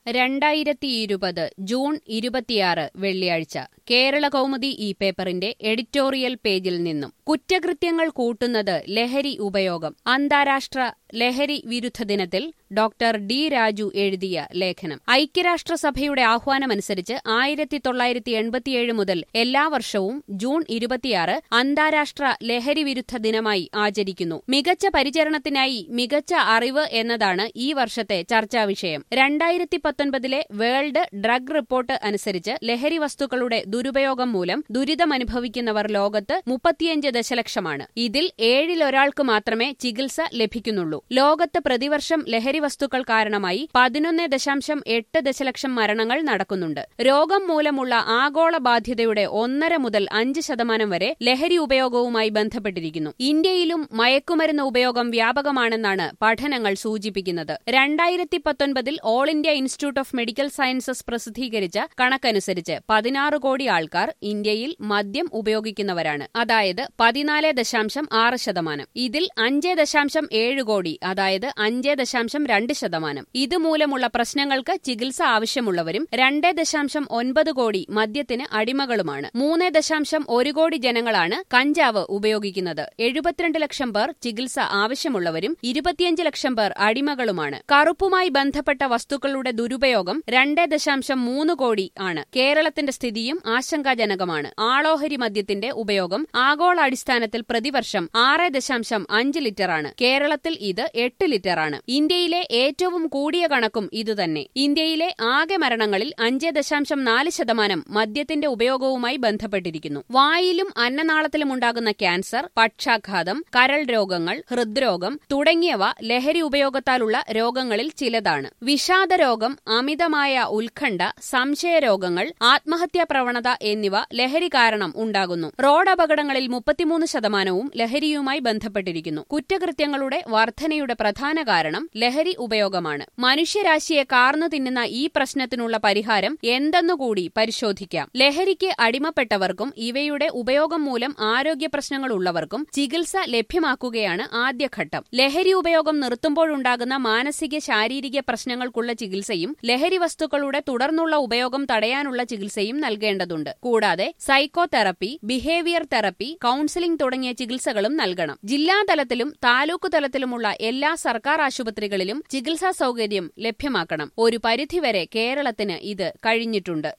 രണ്ടായിരത്തി ഇരുപത് ജൂൺ ഇരുപത്തിയാറ് വെള്ളിയാഴ്ച കേരള കൗമുദി ഈ പേപ്പറിന്റെ എഡിറ്റോറിയൽ പേജിൽ നിന്നും കുറ്റകൃത്യങ്ങൾ കൂട്ടുന്നത് ലഹരി ഉപയോഗം അന്താരാഷ്ട്ര ലഹരി വിരുദ്ധ ദിനത്തിൽ ഡോക്ടർ ഡി രാജു എഴുതിയ ലേഖനം ഐക്യരാഷ്ട്രസഭയുടെ ആഹ്വാനമനുസരിച്ച് ആയിരത്തി തൊള്ളായിരത്തി എൺപത്തിയേഴ് മുതൽ എല്ലാ വർഷവും ജൂൺ ഇരുപത്തിയാറ് അന്താരാഷ്ട്ര ലഹരി വിരുദ്ധ ദിനമായി ആചരിക്കുന്നു മികച്ച പരിചരണത്തിനായി മികച്ച അറിവ് എന്നതാണ് ഈ വർഷത്തെ ചർച്ചാ വിഷയം രണ്ടായിരത്തി പത്തൊൻപതിലെ വേൾഡ് ഡ്രഗ് റിപ്പോർട്ട് അനുസരിച്ച് ലഹരി വസ്തുക്കളുടെ ദുരുപയോഗം മൂലം ദുരിതമനുഭവിക്കുന്നവർ ലോകത്ത് മുപ്പത്തിയഞ്ച് ദശലക്ഷമാണ് ഇതിൽ ഏഴിലൊരാൾക്ക് മാത്രമേ ചികിത്സ ലഭിക്കുന്നുള്ളൂ ലോകത്ത് പ്രതിവർഷം ലഹരി വസ്തുക്കൾ കാരണമായി പതിനൊന്ന് ദശാംശം എട്ട് ദശലക്ഷം മരണങ്ങൾ നടക്കുന്നുണ്ട് രോഗം മൂലമുള്ള ആഗോള ബാധ്യതയുടെ ഒന്നര മുതൽ അഞ്ച് ശതമാനം വരെ ലഹരി ഉപയോഗവുമായി ബന്ധപ്പെട്ടിരിക്കുന്നു ഇന്ത്യയിലും മയക്കുമരുന്ന് ഉപയോഗം വ്യാപകമാണെന്നാണ് പഠനങ്ങൾ സൂചിപ്പിക്കുന്നത് രണ്ടായിരത്തി പത്തൊൻപതിൽ All India Institute of Medical Sciences പ്രസിദ്ധീകരിച്ച കണക്കനുസരിച്ച് പതിനാറ് കോടി ആൾക്കാർ ഇന്ത്യയിൽ മദ്യം ഉപയോഗിക്കുന്നവരാണ് അതായത് പതിനാല് ദശാംശം ആറ് ശതമാനം ഇതിൽ അഞ്ച് ദശാംശം ഏഴ് കോടി അതായത് അഞ്ച് ദശാംശം രണ്ട് ശതമാനം ഇതുമൂലമുള്ള പ്രശ്നങ്ങൾക്ക് ചികിത്സ ആവശ്യമുള്ളവരും രണ്ട് ദശാംശം ഒൻപത് കോടി മദ്യത്തിന് അടിമകളുമാണ് മൂന്ന് ദശാംശം ഒരു കോടി ജനങ്ങളാണ് കഞ്ചാവ് ഉപയോഗിക്കുന്നത് എഴുപത്തിരണ്ട് ലക്ഷം പേർ ചികിത്സ ആവശ്യമുള്ളവരും ഇരുപത്തിയഞ്ച് ലക്ഷം പേർ അടിമകളുമാണ് കറുപ്പുമായി ബന്ധപ്പെട്ട വസ്തുക്കളുടെ ദുരുപയോഗം രണ്ട് ദശാംശം മൂന്ന് കോടി ആണ് കേരളത്തിന്റെ സ്ഥിതിയും ആശങ്കാജനകമാണ് ആളോഹരി മദ്യത്തിന്റെ ഉപയോഗം ആഗോളാടിസ്ഥാനത്തിൽ പ്രതിവർഷം ആറ് ദശാംശം അഞ്ച് ലിറ്ററാണ് കേരളത്തിൽ ഇത് എട്ട് ലിറ്ററാണ് ഇന്ത്യയിലെ ഏറ്റവും കൂടിയ കണക്കും ഇതുതന്നെ ഇന്ത്യയിലെ ആകെ മരണങ്ങളിൽ അഞ്ച് ദശാംശം നാല് ശതമാനം മദ്യത്തിന്റെ ഉപയോഗവുമായി ബന്ധപ്പെട്ടിരിക്കുന്നു വായിലും അന്നനാളത്തിലും ഉണ്ടാകുന്ന ക്യാൻസർ പക്ഷാഘാതം കരൾ രോഗങ്ങൾ ഹൃദ്രോഗം തുടങ്ങിയവ ലഹരി ഉപയോഗത്താലുള്ള രോഗങ്ങളിൽ ചിലതാണ് വിഷാദരോഗം അമിതമായ ഉത്കണ്ഠ സംശയരോഗങ്ങൾ ആത്മഹത്യാ പ്രവണത എന്നിവ ലഹരി കാരണം ഉണ്ടാകുന്നു റോഡ് അപകടങ്ങളിൽ മുപ്പത്തിമൂന്ന് ശതമാനവും ലഹരിയുമായി ബന്ധപ്പെട്ടിരിക്കുന്നു കുറ്റകൃത്യങ്ങളുടെ വർധനയുടെ പ്രധാന കാരണം ലഹരി ഉപയോഗമാണ് മനുഷ്യരാശിയെ കാർന്നു തിന്നുന്ന ഈ പ്രശ്നത്തിനുള്ള പരിഹാരം എന്തെന്നുകൂടി പരിശോധിക്കാം ലഹരിക്ക് അടിമപ്പെട്ടവർക്കും ഇവയുടെ ഉപയോഗം മൂലം ആരോഗ്യ പ്രശ്നങ്ങൾ ഉള്ളവർക്കും ചികിത്സ ലഭ്യമാക്കുകയാണ് ആദ്യഘട്ടം ലഹരി ഉപയോഗം നിർത്തുമ്പോഴുണ്ടാകുന്ന മാനസിക ശാരീരിക പ്രശ്നങ്ങൾക്കുള്ള ചികിത്സയും ലഹരി വസ്തുക്കളുടെ തുടർന്നുള്ള ഉപയോഗം തടയാനുള്ള ചികിത്സയും നൽകേണ്ടതുണ്ട് കൂടാതെ സൈക്കോതെറപ്പി ബിഹേവിയർ തെറപ്പി കൌൺസിലിംഗ് തുടങ്ങിയ ചികിത്സകളും നൽകണം ജില്ലാതലത്തിലും താലൂക്ക് തലത്തിലുമുള്ള എല്ലാ സർക്കാർ ആശുപത്രികളിലും ചികിത്സാ സൗകര്യം ലഭ്യമാക്കണം ഒരു പരിധിവരെ കേരളത്തിന് ഇത് കഴിഞ്ഞിട്ടുണ്ട്